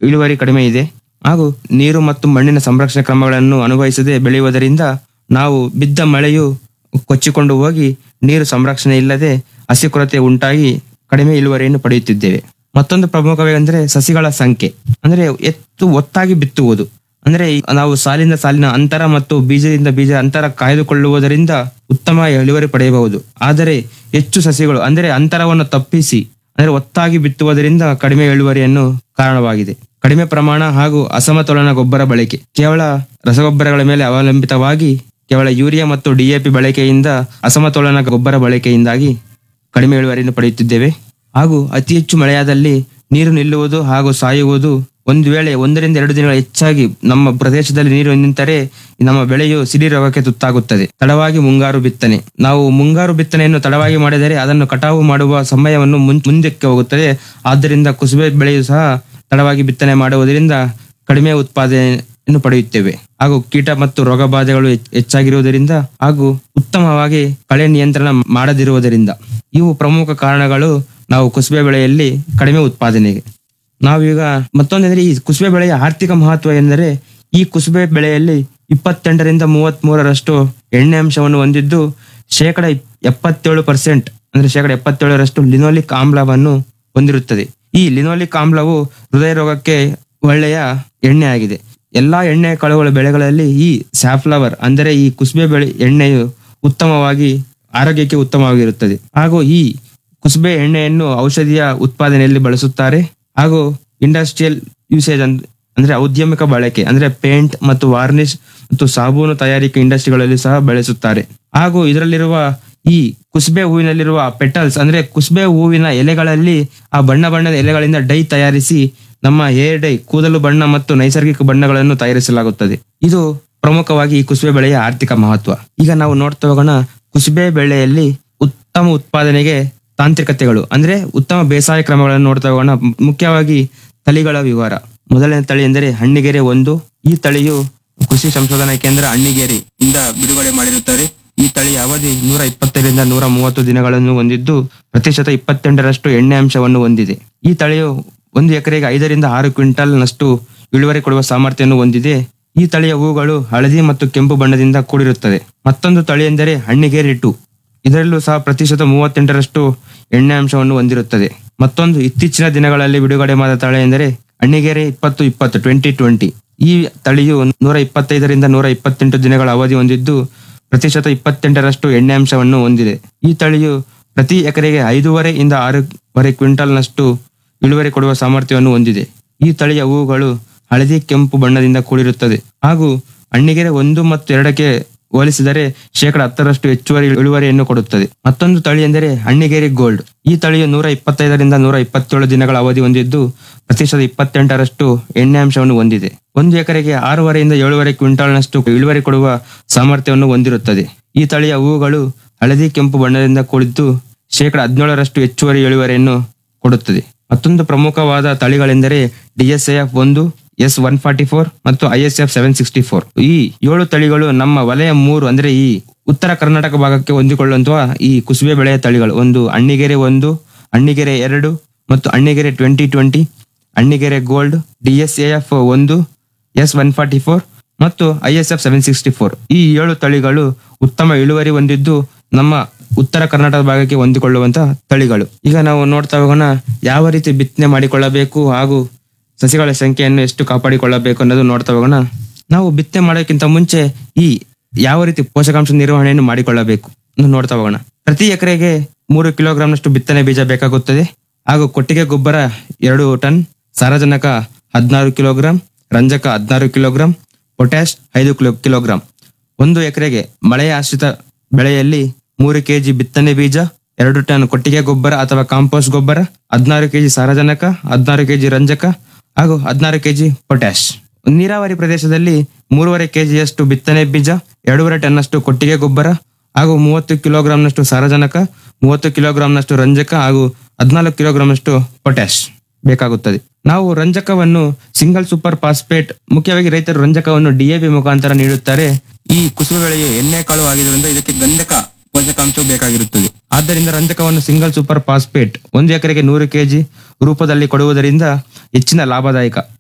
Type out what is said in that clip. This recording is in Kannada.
ಇಳುವರಿ ಕಡಿಮೆ ಇದೆ ಹಾಗೂ ನೀರು ಮತ್ತು ಮಣ್ಣಿನ ಸಂರಕ್ಷಣಾ ಕ್ರಮಗಳನ್ನು ಅನುಭವಿಸದೆ ಬೆಳೆಯುವುದರಿಂದ ನಾವು ಬಿದ್ದ ಮಳೆಯು ಕೊಚ್ಚಿಕೊಂಡು ಹೋಗಿ ನೀರು ಸಂರಕ್ಷಣೆ ಇಲ್ಲದೆ ಹಸಿ ಕೊರತೆ ಉಂಟಾಗಿ ಕಡಿಮೆ ಇಳುವರಿಯನ್ನು ಪಡೆಯುತ್ತಿದ್ದೇವೆ ಮತ್ತೊಂದು ಪ್ರಮುಖವೆಂದರೆ ಸಸಿಗಳ ಸಂಖ್ಯೆ ಅಂದ್ರೆ ಎತ್ತು ಒತ್ತಾಗಿ ಬಿತ್ತುವುದು ಅಂದ್ರೆ ಈ ನಾವು ಸಾಲಿನ ಸಾಲಿನ ಅಂತರ ಮತ್ತು ಬೀಜದಿಂದ ಬೀಜ ಅಂತರ ಕಾಯ್ದುಕೊಳ್ಳುವುದರಿಂದ ಉತ್ತಮ ಇಳುವರಿ ಪಡೆಯಬಹುದು ಆದರೆ ಹೆಚ್ಚು ಸಸಿಗಳು ಅಂದರೆ ಅಂತರವನ್ನು ತಪ್ಪಿಸಿ ಅಂದರೆ ಒತ್ತಾಗಿ ಬಿತ್ತುವುದರಿಂದ ಕಡಿಮೆ ಇಳುವರಿಯನ್ನು ಕಾರಣವಾಗಿದೆ ಕಡಿಮೆ ಪ್ರಮಾಣ ಹಾಗೂ ಅಸಮತೋಲನ ಗೊಬ್ಬರ ಬಳಕೆ ಕೇವಲ ರಸಗೊಬ್ಬರಗಳ ಮೇಲೆ ಅವಲಂಬಿತವಾಗಿ ಕೇವಲ ಯೂರಿಯಾ ಮತ್ತು ಡಿಎಪಿ ಬಳಕೆಯಿಂದ ಅಸಮತೋಲನ ಗೊಬ್ಬರ ಬಳಕೆಯಿಂದಾಗಿ ಕಡಿಮೆ ಇಳುವರಿಯನ್ನು ಪಡೆಯುತ್ತಿದ್ದೇವೆ ಹಾಗೂ ಅತಿ ಹೆಚ್ಚು ಮಳೆಯಾದಲ್ಲಿ ನೀರು ನಿಲ್ಲುವುದು ಹಾಗೂ ಸಾಯುವುದು ಒಂದು ವೇಳೆ ಒಂದರಿಂದ ಎರಡು ದಿನಗಳ ಹೆಚ್ಚಾಗಿ ನಮ್ಮ ಪ್ರದೇಶದಲ್ಲಿ ನೀರು ನಿಂತರೆ ನಮ್ಮ ಬೆಳೆಯು ಸಿಡಿ ರೋಗಕ್ಕೆ ತುತ್ತಾಗುತ್ತದೆ ತಡವಾಗಿ ಮುಂಗಾರು ಬಿತ್ತನೆ ನಾವು ಮುಂಗಾರು ಬಿತ್ತನೆಯನ್ನು ತಡವಾಗಿ ಮಾಡಿದರೆ ಅದನ್ನು ಕಟಾವು ಮಾಡುವ ಸಮಯವನ್ನು ಮುಂ- ಮುಂದಕ್ಕೆ ಹೋಗುತ್ತದೆ ಆದ್ದರಿಂದ ಕುಸುಬೆ ಬೆಳೆಯು ಸಹ ತಡವಾಗಿ ಬಿತ್ತನೆ ಮಾಡುವುದರಿಂದ ಕಡಿಮೆ ಉತ್ಪಾದನೆಯನ್ನು ಪಡೆಯುತ್ತೇವೆ ಹಾಗೂ ಕೀಟ ಮತ್ತು ರೋಗ ಬಾಧೆಗಳು ಹೆಚ್ಚ್- ಹೆಚ್ಚಾಗಿರುವುದರಿಂದ ಹಾಗೂ ಉತ್ತಮವಾಗಿ ಕಳೆ ನಿಯಂತ್ರಣ ಮಾಡದಿರುವುದರಿಂದ ಇವು ಪ್ರಮುಖ ಕಾರಣಗಳು ನಾವು ಕುಸುಬೆ ಬೆಳೆಯಲ್ಲಿ ಕಡಿಮೆ ಉತ್ಪಾದನೆಗೆ ನಾವೀಗ ಮತ್ತೊಂದೆಂದರೆ ಈ ಕುಸುಬೆ ಬೆಳೆಯ ಆರ್ಥಿಕ ಮಹತ್ವ ಎಂದರೆ ಈ ಕುಸುಬೆ ಬೆಳೆಯಲ್ಲಿ ಇಪ್ಪತ್ತೆಂಟರಿಂದ ಮೂವತ್ತ್ ಮೂರರಷ್ಟು ಎಣ್ಣೆ ಅಂಶವನ್ನು ಹೊಂದಿದ್ದು ಶೇಕಡ ಇಪ್- ಎಪ್ಪತ್ತೇಳು ಪರ್ಸೆಂಟ್ ಅಂದ್ರೆ ಶೇಕಡ ಎಪ್ಪತ್ತೇಳರಷ್ಟು ಲಿನೋಲಿಕ್ ಆಮ್ಲವನ್ನು ಹೊಂದಿರುತ್ತದೆ ಈ ಲಿನೋಲಿಕ್ ಆಮ್ಲವು ಹೃದಯ ರೋಗಕ್ಕೆ ಒಳ್ಳೆಯ ಎಣ್ಣೆ ಆಗಿದೆ ಎಲ್ಲಾ ಎಣ್ಣೆ ಕಾಳುಗಳ ಬೆಳೆಗಳಲ್ಲಿ ಈ ಸ್ಯಾಫ್ಲವರ್ ಅಂದರೆ ಈ ಕುಸುಬೆ ಬೆಳೆ ಎಣ್ಣೆಯು ಉತ್ತಮವಾಗಿ ಆರೋಗ್ಯಕ್ಕೆ ಉತ್ತಮವಾಗಿರುತ್ತದೆ ಹಾಗೂ ಈ ಕುಸುಬೆ ಎಣ್ಣೆಯನ್ನು ಔಷಧಿಯ ಉತ್ಪಾದನೆಯಲ್ಲಿ ಬಳಸುತ್ತಾರೆ ಹಾಗೂ ಇಂಡಸ್ಟ್ರಿಯಲ್ ಯೂಸೇಜ್ ಅಂದ್ರೆ ಔದ್ಯಮಿಕ ಬಳಕೆ ಅಂದ್ರೆ ಪೇಂಟ್ ಮತ್ತು ವಾರ್ನಿಶ್ ಮತ್ತು ಸಾಬೂನು ತಯಾರಿಕೆ ಇಂಡಸ್ಟ್ರಿಗಳಲ್ಲಿ ಸಹ ಬಳಸುತ್ತಾರೆ ಹಾಗೂ ಇದರಲ್ಲಿರುವ ಈ ಕುಸುಬೆ ಹೂವಿನಲ್ಲಿರುವ ಪೆಟಲ್ಸ್ ಅಂದ್ರೆ ಕುಸುಬೆ ಹೂವಿನ ಎಲೆಗಳಲ್ಲಿ ಆ ಬಣ್ಣ ಬಣ್ಣದ ಎಲೆಗಳಿಂದ ಡೈ ತಯಾರಿಸಿ ನಮ್ಮ ಹೇರ್ ಡೈ ಕೂದಲು ಬಣ್ಣ ಮತ್ತು ನೈಸರ್ಗಿಕ ಬಣ್ಣಗಳನ್ನು ತಯಾರಿಸಲಾಗುತ್ತದೆ ಇದು ಪ್ರಮುಖವಾಗಿ ಈ ಕುಸುಬೆ ಬೆಳೆಯ ಆರ್ಥಿಕ ಮಹತ್ವ ಈಗ ನಾವು ನೋಡ್ತಾ ಹೋಗೋಣ ಕುಸುಬೆ ಬೆಳೆಯಲ್ಲಿ ಉತ್ತಮ ಉತ್ಪಾದನೆಗೆ ತಾಂತ್ರಿಕತೆಗಳು ಅಂದ್ರೆ ಉತ್ತಮ ಬೇಸಾಯ ಕ್ರಮಗಳನ್ನು ನೋಡ್ತಾ ಹೋಗೋಣ ಮು- ಮುಖ್ಯವಾಗಿ ತಳಿಗಳ ವಿವರ ಮೊದಲನೇ ತಳಿ ಎಂದರೆ ಹಣ್ಣಿಗೆರೆ ಒಂದು ಈ ತಳಿಯು ಕೃಷಿ ಸಂಶೋಧನಾ ಕೇಂದ್ರ ಹಣ್ಣಿಗೇರಿ ಇಂದ ಬಿಡುಗಡೆ ಮಾಡಿರುತ್ತಾರೆ ಈ ತಳಿಯ ಅವಧಿ ನೂರ ಇಪ್ಪತ್ತರಿಂದ ನೂರ ಮೂವತ್ತು ದಿನಗಳನ್ನು ಹೊಂದಿದ್ದು ಪ್ರತಿಶತ ಇಪ್ಪತ್ತೆಂಟರಷ್ಟು ಎಣ್ಣೆ ಅಂಶವನ್ನು ಹೊಂದಿದೆ ಈ ತಳಿಯು ಒಂದು ಎಕರೆಗೆ ಐದರಿಂದ ಆರು ಕ್ವಿಂಟಲ್ ನಷ್ಟು ಇಳುವರಿ ಕೊಡುವ ಸಾಮರ್ಥ್ಯವನ್ನು ಹೊಂದಿದೆ ಈ ತಳಿಯ ಹೂಗಳು ಹಳದಿ ಮತ್ತು ಕೆಂಪು ಬಣ್ಣದಿಂದ ಕೂಡಿರುತ್ತದೆ ಮತ್ತೊಂದು ತಳಿ ಎಂದರೆ ಹಣ್ಣಿಗೇರಿ ಟು ಇದರಲ್ಲೂ ಸಹ ಪ್ರತಿಶತ ಮೂವತ್ತೆಂಟರಷ್ಟು ಎಣ್ಣೆ ಅಂಶವನ್ನು ಹೊಂದಿರುತ್ತದೆ ಮತ್ತೊಂದು ಇತ್ತೀಚಿನ ದಿನಗಳಲ್ಲಿ ಬಿಡುಗಡೆ ಮಾಡಿದ ತಳಿ ಎಂದರೆ ಅಣ್ಣಿಗೆರೆ ಇಪ್ಪತ್ತು ಇಪ್ಪತ್ತು ಟ್ವೆಂಟಿ ಟ್ವೆಂಟಿ ಈ ತಳಿಯು ನೂರ ಇಪ್ಪತ್ತೈದರಿಂದ ನೂರ ಇಪ್ಪತ್ತೆಂಟು ದಿನಗಳ ಅವಧಿ ಹೊಂದಿದ್ದು ಪ್ರತಿಶತ ಇಪ್ಪತ್ತೆಂಟರಷ್ಟು ಎಣ್ಣೆ ಅಂಶವನ್ನು ಹೊಂದಿದೆ ಈ ತಳಿಯು ಪ್ರತಿ ಎಕರೆಗೆ ಐದೂವರೆ ಇಂದ ಆರೂವರೆ ಕ್ವಿಂಟಲ್ನಷ್ಟು ಇಳುವರಿ ಕೊಡುವ ಸಾಮರ್ಥ್ಯವನ್ನು ಹೊಂದಿದೆ ಈ ತಳಿಯ ಹೂವುಗಳು ಹಳದಿ ಕೆಂಪು ಬಣ್ಣದಿಂದ ಕೂಡಿರುತ್ತದೆ ಹಾಗೂ ಅಣ್ಣಿಗೆರೆ ಒಂದು ಮತ್ತು ಎರಡಕ್ಕೆ ಹೋಲಿಸಿದರೆ ಶೇಕಡ ಹತ್ತರಷ್ಟು ಹೆಚ್ಚುವರಿ ಇಳುವರಿಯನ್ನು ಕೊಡುತ್ತದೆ ಮತ್ತೊಂದು ತಳಿ ಎಂದರೆ ಹಣ್ಣಿಗೇರಿ ಗೋಲ್ಡ್ ಈ ತಳಿಯು ನೂರ ಇಪ್ಪತ್ತೈದರಿಂದ ನೂರ ಇಪ್ಪತ್ತೇಳು ದಿನಗಳ ಅವಧಿ ಹೊಂದಿದ್ದು ಪ್ರತಿಶತ ಇಪ್ಪತ್ತೆಂಟರಷ್ಟು ಎಣ್ಣೆ ಅಂಶವನ್ನು ಹೊಂದಿದೆ ಒಂದು ಎಕರೆಗೆ ಆರೂವರೆಯಿಂದ ಏಳುವರೆ ಕ್ವಿಂಟಾಲ್ನಷ್ಟು ಇಳುವರಿ ಕೊಡುವ ಸಾಮರ್ಥ್ಯವನ್ನು ಹೊಂದಿರುತ್ತದೆ ಈ ತಳಿಯ ಹೂವುಗಳು ಹಳದಿ ಕೆಂಪು ಬಣ್ಣದಿಂದ ಕೂಡಿದ್ದು ಶೇಕಡ ಹದಿನೇಳರಷ್ಟು ಹೆಚ್ಚುವರಿ ಇಳುವರಿಯನ್ನು ಕೊಡುತ್ತದೆ ಮತ್ತೊಂದು ಪ್ರಮುಖವಾದ ತಳಿಗಳೆಂದರೆ ಡಿಎಸ್ಎಫ್ ಒಂದು ಎಸ್ ಒನ್ ಫಾರ್ಟಿ ಫೋರ್ ಮತ್ತು ಐಎಸ್ಎಫ್ ಸೆವೆನ್ ಸಿಕ್ಸ್ಟಿ ಫೋರ್ ಈ ಏಳು ತಳಿಗಳು ನಮ್ಮ ವಲಯ ಮೂರು ಅಂದ್ರೆ ಈ ಉತ್ತರ ಕರ್ನಾಟಕ ಭಾಗಕ್ಕೆ ಹೊಂದಿಕೊಳ್ಳುವಂತಹ ಈ ಕುಸುಬೆ ಬೆಳೆಯ ತಳಿಗಳು ಒಂದು ಅಣ್ಣಿಗೆರೆ ಒಂದು ಅಣ್ಣಿಗೆರೆ ಎರಡು ಮತ್ತು Annigere twenty twenty Annigere gold DSF ಒಂದು ಎಸ್ ಒನ್ ಫಾರ್ಟಿ ಫೋರ್ ಮತ್ತು ಐಎಸ್ಎಫ್ ಸೆವೆನ್ ಸಿಕ್ಸ್ಟಿ ಫೋರ್ ಈ ಏಳು ತಳಿಗಳು ಉತ್ತಮ ಇಳುವರಿ ಹೊಂದಿದ್ದು ನಮ್ಮ ಉತ್ತರ ಕರ್ನಾಟಕ ಭಾಗಕ್ಕೆ ಹೊಂದಿಕೊಳ್ಳುವಂತಹ ತಳಿಗಳು ಈಗ ನಾವು ನೋಡ್ತಾ ಹೋಗೋಣ ಯಾವ ರೀತಿ ಬಿತ್ತನೆ ಮಾಡಿಕೊಳ್ಳಬೇಕು ಹಾಗೂ ಸಸಿಗಳ ಸಂಖ್ಯೆಯನ್ನು ಎಷ್ಟು ಕಾಪಾಡಿಕೊಳ್ಳಬೇಕು ಅನ್ನೋದು ನೋಡ್ತಾ ಹೋಗೋಣ ನಾವು ಬಿತ್ತನೆ ಮಾಡೋಕ್ಕಿಂತ ಮುಂಚೆ ಈ ಯಾವ ರೀತಿ ಪೋಷಕಾಂಶ ನಿರ್ವಹಣೆಯನ್ನು ಮಾಡಿಕೊಳ್ಳಬೇಕು ಅನ್ನೋದು ನೋಡ್ತಾ ಹೋಗೋಣ ಪ್ರತಿ ಎಕರೆಗೆ ಮೂರು ಕಿಲೋಗ್ರಾಂನಷ್ಟು ಬಿತ್ತನೆ ಬೀಜ ಬೇಕಾಗುತ್ತದೆ ಹಾಗೂ ಕೊಟ್ಟಿಗೆ ಗೊಬ್ಬರ ಎರಡು ಟನ್ ಸಾರಜನಕ ಹದಿನಾರು ಕಿಲೋಗ್ರಾಂ ರಂಜಕ ಹದಿನಾರು ಕಿಲೋಗ್ರಾಂ ಪೊಟ್ಯಾಶ್ ಐದು ಕಿಲೋ ಕಿಲೋಗ್ರಾಂ ಒಂದು ಎಕರೆಗೆ ಮಳೆಯ ಆಶ್ರಿತ ಬೆಳೆಯಲ್ಲಿ ಮೂರು ಕೆಜಿ ಬಿತ್ತನೆ ಬೀಜ ಎರಡು ಟನ್ ಕೊಟ್ಟಿಗೆ ಗೊಬ್ಬರ ಅಥವಾ ಕಾಂಪೋಸ್ಟ್ ಗೊಬ್ಬರ ಹದಿನಾರು ಕೆಜಿ ಸಾರಜನಕ ಹದಿನಾರು ಕೆಜಿ ರಂಜಕ ಹಾಗೂ ಹದಿನಾರು ಕೆಜಿ ಪೊಟ್ಯಾಶ್ ನೀರಾವರಿ ಪ್ರದೇಶದಲ್ಲಿ ಮೂರುವರೆ ಕೆಜಿಯಷ್ಟು ಬಿತ್ತನೆ ಬೀಜ ಎರಡೂವರೆ ಟನ್ನಷ್ಟು ಕೊಟ್ಟಿಗೆ ಗೊಬ್ಬರ ಹಾಗೂ ಮೂವತ್ತು ಕಿಲೋಗ್ರಾಂನಷ್ಟು ಸಾರಜನಕ ಮೂವತ್ತು ಕಿಲೋಗ್ರಾಂನಷ್ಟು ರಂಜಕ ಹಾಗೂ ಹದಿನಾಲ್ಕು ಕಿಲೋಗ್ರಾಂನಷ್ಟು ಪೊಟ್ಯಾಶ್ ಬೇಕಾಗುತ್ತದೆ ನಾವು ರಂಜಕವನ್ನು ಸಿಂಗಲ್ ಸೂಪರ್ ಫಾಸ್ಫೇಟ್ ಮುಖ್ಯವಾಗಿ ರೈತರು ರಂಜಕವನ್ನು ಡಿಎಪಿ ಮುಖಾಂತರ ನೀಡುತ್ತಾರೆ ಈ ಕುಸುಬೆ ಬೆಳೆಯು ಎಣ್ಣೆ ಕಾಳು ಆಗಿರುವುದರಿಂದ ಇದಕ್ಕೆ ಗಂಧಕ ಪೋಷಕಾಂಶ ಬೇಕಾಗಿರುತ್ತದೆ ಆದ್ದರಿಂದ ರಂಜಕವನ್ನು ಸಿಂಗಲ್ ಸೂಪರ್ ಫಾಸ್ಫೇಟ್ ಒಂದು ಎಕರೆಗೆ ನೂರು ಕೆಜಿ ರೂಪದಲ್ಲಿ ಕೊಡುವುದರಿಂದ ಹೆಚ್ಚಿನ ಲಾಭದಾಯಕ